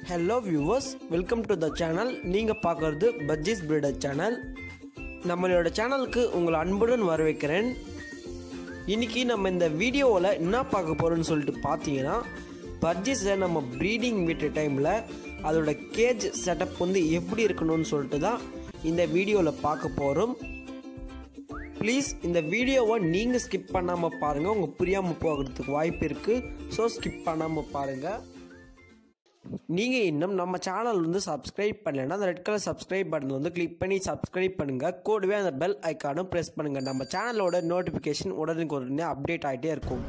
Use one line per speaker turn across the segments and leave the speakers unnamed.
hello viewers welcome to the channel நீங்கள் பார்க்குறது bajjis breeder channel நம்மளோட சேனலுக்கு உங்களை அன்புடன் வரவேற்கிறேன் இன்னைக்கு நம்ம இந்த வீடியோவில் என்ன பார்க்க போகிறோம்னு சொல்லிட்டு பார்த்தீங்கன்னா பர்ஜிஸை நம்ம ப்ரீடிங் விட்ட டைமில் அதோட கேஜ் செட்டப் வந்து எப்படி இருக்கணும்னு சொல்லிட்டு தான் இந்த வீடியோவில் பார்க்க போகிறோம் ப்ளீஸ் இந்த வீடியோவை நீங்கள் ஸ்கிப் பண்ணாமல் பாருங்கள் உங்கள் புரியாமல் போகிறதுக்கு வாய்ப்பு இருக்குது ஸோ ஸ்கிப் பண்ணாமல் பாருங்கள் நீங்கள் இன்னும் நம்ம சேனல் வந்து சப்ஸ்கிரைப் பண்ணலைன்னா அந்த ரெட் கலர் சப்ஸ்கிரைப் பட்டன் வந்து கிளிக் பண்ணி சப்ஸ்கிரைப் பண்ணுங்கள் கூடவே அந்த பெல் ஐக்கானும் ப்ரெஸ் பண்ணுங்கள் நம்ம சேனலோட நோட்டிஃபிகேஷன் உடனுக்கு உடனே அப்டேட் ஆகிட்டே இருக்கும்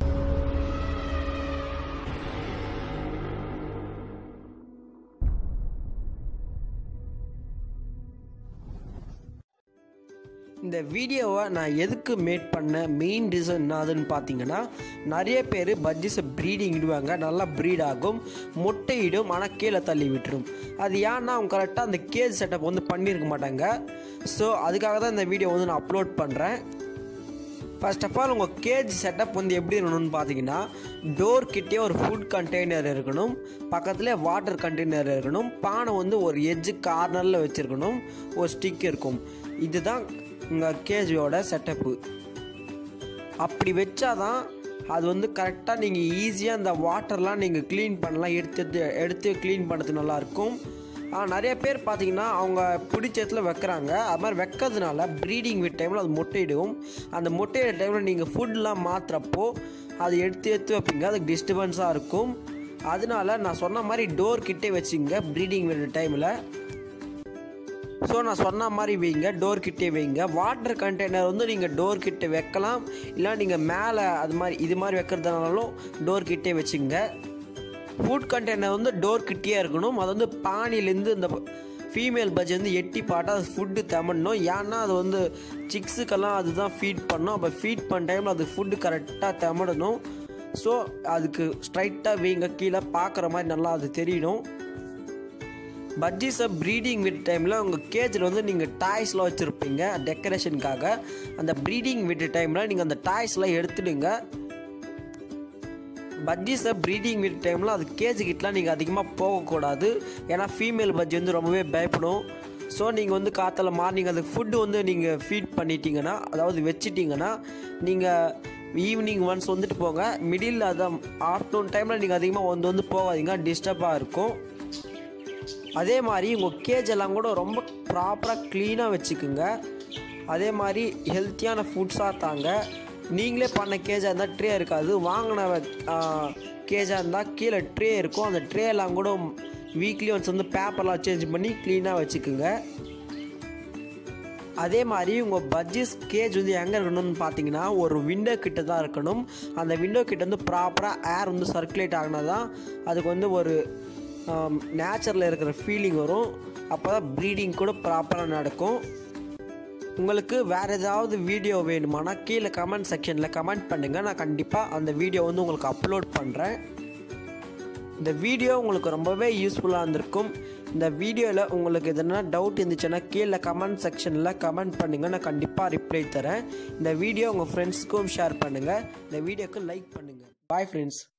இந்த வீடியோவை நான் எதுக்கு மேட் பண்ண மெயின் ரீசன் என்னதுன்னு பார்த்தீங்கன்னா நிறைய பேர் பஜ்ஜிஸை ப்ரீடிங் இடுவாங்க நல்லா ப்ரீட் ஆகும் முட்டையிடும் ஆனால் கீழே தள்ளி விட்டுரும் அது ஏன்னா அவங்க கரெக்டாக அந்த கேஜ் செட்டப் வந்து பண்ணியிருக்க மாட்டாங்க ஸோ அதுக்காக தான் இந்த வீடியோ வந்து நான் அப்லோட் பண்ணுறேன் ஃபர்ஸ்ட் ஆஃப் ஆல் உங்கள் கேஜ் செட்டப் வந்து எப்படி இருக்கணும்னு பார்த்தீங்கன்னா டோர் கிட்டே ஒரு ஃபுட் கண்டெய்னர் இருக்கணும் பக்கத்துலேயே வாட்டர் கண்டெய்னர் இருக்கணும் பானை வந்து ஒரு எட்ஜு கார்னரில் வச்சுருக்கணும் ஒரு ஸ்டிக் இருக்கும் இதுதான் உங்கள் கேஜோட செட்டப்பு அப்படி வச்சாதான் அது வந்து கரெக்டாக நீங்கள் ஈஸியாக அந்த வாட்டர்லாம் நீங்கள் க்ளீன் பண்ணலாம் எடுத்து எடுத்து க்ளீன் பண்ணுறது நல்லாயிருக்கும் நிறைய பேர் பார்த்தீங்கன்னா அவங்க பிடிச்ச இடத்துல வைக்கிறாங்க அது மாதிரி வைக்கிறதுனால ப்ரீடிங் விட் டைமில் அது முட்டையிடும் அந்த முட்டையிட டைமில் நீங்கள் ஃபுட்லாம் மாற்றுறப்போ அது எடுத்து எடுத்து வைப்பீங்க அதுக்கு டிஸ்டர்பன்ஸாக இருக்கும் அதனால நான் சொன்ன மாதிரி டோர் கிட்டே வச்சுங்க ப்ரீடிங் விடுற டைமில் ஸோ நான் சொன்ன மாதிரி வைங்க டோர் கிட்டே வைங்க வாட்டர் கண்டெய்னர் வந்து நீங்கள் டோர் கிட்டே வைக்கலாம் இல்லை நீங்கள் மேலே அது மாதிரி இது மாதிரி வைக்கிறதுனாலும் டோர் கிட்டே வச்சுங்க ஃபுட் கண்டெய்னர் வந்து டோர் கிட்டே இருக்கணும் அது வந்து பானிலேருந்து இந்த ஃபீமேல் பஜ்ஜி வந்து எட்டி பாட்டால் அது ஃபுட்டு தமிழணும் ஏன்னா அது வந்து சிக்ஸுக்கெல்லாம் அதுதான் ஃபீட் பண்ணும் அப்போ ஃபீட் பண்ண டைமில் அது ஃபுட்டு கரெக்டாக தமிழணும் ஸோ அதுக்கு ஸ்ட்ரைட்டாக வைங்க கீழே பார்க்குற மாதிரி நல்லா அது தெரியணும் பஜ்ஜிஸை ப்ரீடிங் விட் டைமில் உங்கள் கேஜில் வந்து நீங்கள் டாய்ஸ்லாம் வச்சுருப்பீங்க டெக்கரேஷனுக்காக அந்த ப்ரீடிங் விட் டைமில் நீங்கள் அந்த டாய்ஸ்லாம் எடுத்துடுங்க பஜ்ஜிஸை ப்ரீடிங் விட் டைமில் அது கேஜ் கிட்டலாம் நீங்கள் அதிகமாக போகக்கூடாது ஏன்னா ஃபீமேல் பஜ்ஜி வந்து ரொம்பவே பயப்படும் ஸோ நீங்கள் வந்து காற்றுல மார்னிங் அதுக்கு ஃபுட்டு வந்து நீங்கள் ஃபீட் பண்ணிட்டீங்கன்னா அதாவது வச்சிட்டிங்கன்னா நீங்கள் ஈவினிங் ஒன்ஸ் வந்துட்டு போங்க மிடில் அதான் ஆஃப்டர்நூன் டைமில் நீங்கள் அதிகமாக வந்து வந்து போகாதீங்க டிஸ்டர்பாக இருக்கும் அதே மாதிரி உங்கள் கேஜ் எல்லாம் கூட ரொம்ப ப்ராப்பராக க்ளீனாக வச்சுக்குங்க அதே மாதிரி ஹெல்த்தியான ஃபுட்ஸாக தாங்க நீங்களே பண்ண கேஜாக இருந்தால் ட்ரே இருக்காது வாங்கின கேஜாக இருந்தால் கீழே ட்ரே இருக்கும் அந்த ட்ரே எல்லாம் கூட வீக்லி ஒன்ஸ் வந்து பேப்பர்லாம் சேஞ்ச் பண்ணி க்ளீனாக வச்சுக்குங்க அதே மாதிரி உங்கள் பட்ஜெட் கேஜ் வந்து எங்கே இருக்கணும்னு பார்த்தீங்கன்னா ஒரு விண்டோ கிட்ட தான் இருக்கணும் அந்த விண்டோ கிட்ட வந்து ப்ராப்பராக ஏர் வந்து சர்க்குலேட் ஆகினா தான் அதுக்கு வந்து ஒரு நேச்சரில் இருக்கிற ஃபீலிங் வரும் அப்போ தான் ப்ரீடிங் கூட ப்ராப்பராக நடக்கும் உங்களுக்கு வேறு ஏதாவது வீடியோ வேணுமானா கீழே கமெண்ட் செக்ஷனில் கமெண்ட் பண்ணுங்கள் நான் கண்டிப்பாக அந்த வீடியோ வந்து உங்களுக்கு அப்லோட் பண்ணுறேன் இந்த வீடியோ உங்களுக்கு ரொம்பவே யூஸ்ஃபுல்லாக இருந்திருக்கும் இந்த வீடியோவில் உங்களுக்கு எதனா டவுட் இருந்துச்சுன்னா கீழே கமெண்ட் செக்ஷனில் கமெண்ட் பண்ணுங்கள் நான் கண்டிப்பாக ரிப்ளை தரேன் இந்த வீடியோ உங்கள் ஃப்ரெண்ட்ஸ்க்கும் ஷேர் பண்ணுங்கள் இந்த வீடியோக்கு லைக் பண்ணுங்கள் பாய் ஃப்ரெண்ட்ஸ்